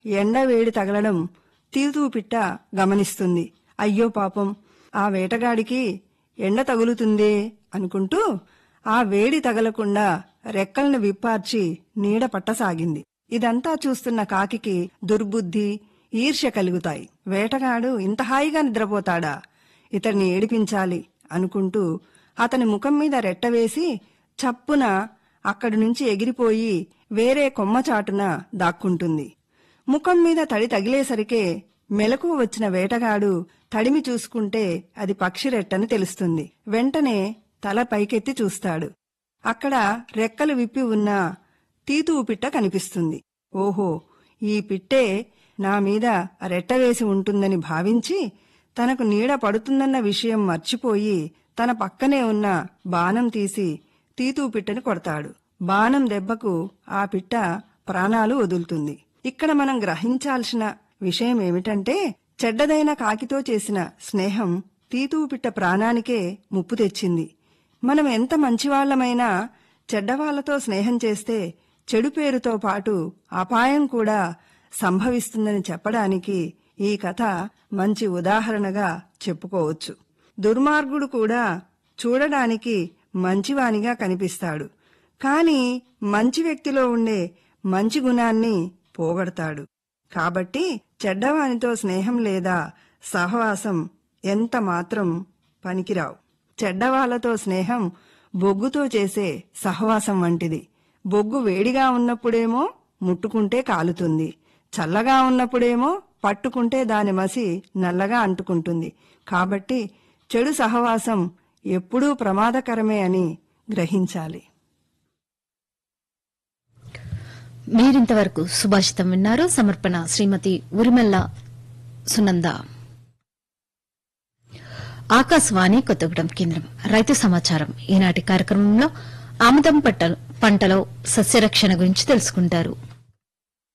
ఎండ వేడి తగలడం తీతూపిట్ట గమనిస్తుంది అయ్యో పాపం ఆ వేటగాడికి ఎండ తగులుతుందే అనుకుంటూ ఆ వేడి తగలకుండా రెక్కలను విప్పార్చి నీడ పట్టసాగింది ఇదంతా చూస్తున్న కాకికి దుర్బుద్ధి ఈర్ష్య కలుగుతాయి వేటగాడు ఇంత హాయిగా నిద్రపోతాడా ఇతన్ని ఏడిపించాలి అనుకుంటూ అతని ముఖం మీద రెట్టవేసి చప్పున అక్కడి నుంచి ఎగిరిపోయి వేరే కొమ్మ చాటున దాక్కుంటుంది ముఖం మీద తడి తగిలేసరికే మెలకు వచ్చిన వేటగాడు తడిమి చూసుకుంటే అది పక్షి రెట్టని తెలుస్తుంది వెంటనే తల పైకెత్తి చూస్తాడు అక్కడ రెక్కలు విప్పి ఉన్న తీతువు పిట్ట కనిపిస్తుంది ఓహో ఈ పిట్టే నా మీద రెట్ట వేసి ఉంటుందని భావించి తనకు నీడ పడుతుందన్న విషయం మర్చిపోయి తన పక్కనే ఉన్న బాణం తీసి తీతూ పిట్టని కొడతాడు బాణం దెబ్బకు ఆ పిట్ట ప్రాణాలు వదులుతుంది ఇక్కడ మనం గ్రహించాల్సిన విషయం ఏమిటంటే చెడ్డదైన కాకితో చేసిన స్నేహం తీతూ పిట్ట ప్రాణానికే ముప్పు తెచ్చింది మనం ఎంత మంచివాళ్లమైనా చెడ్డవాళ్లతో స్నేహం చేస్తే చెడు పేరుతో పాటు అపాయం కూడా సంభవిస్తుందని చెప్పడానికి ఈ కథ మంచి ఉదాహరణగా చెప్పుకోవచ్చు దుర్మార్గుడు కూడా చూడడానికి మంచివానిగా కనిపిస్తాడు కాని మంచి వ్యక్తిలో ఉండే మంచి గుణాన్ని పోగొడతాడు కాబట్టి చెడ్డవానితో స్నేహం లేదా సహవాసం ఎంత మాత్రం పనికిరావు చెడ్డవాళ్లతో స్నేహం బొగ్గుతో చేసే సహవాసం వంటిది బొగ్గు వేడిగా ఉన్నప్పుడేమో ముట్టుకుంటే కాలుతుంది చల్లగా ఉన్నప్పుడేమో పట్టుకుంటే దాని మసి నల్లగా అంటుకుంటుంది కాబట్టి చెడు సహవాసం ఎప్పుడూ ప్రమాదకరమే అని గ్రహించాలి మీరింతవరకు సుభాషితం విన్నారు సమర్పణ శ్రీమతి ఉరిమెల్ల సునంద ఆకాశవాణి కొత్తగూడెం కేంద్రం రైతు సమాచారం ఈనాటి కార్యక్రమంలో ఆముదం పట్ట పంటలో సస్యరక్షణ గురించి తెలుసుకుంటారు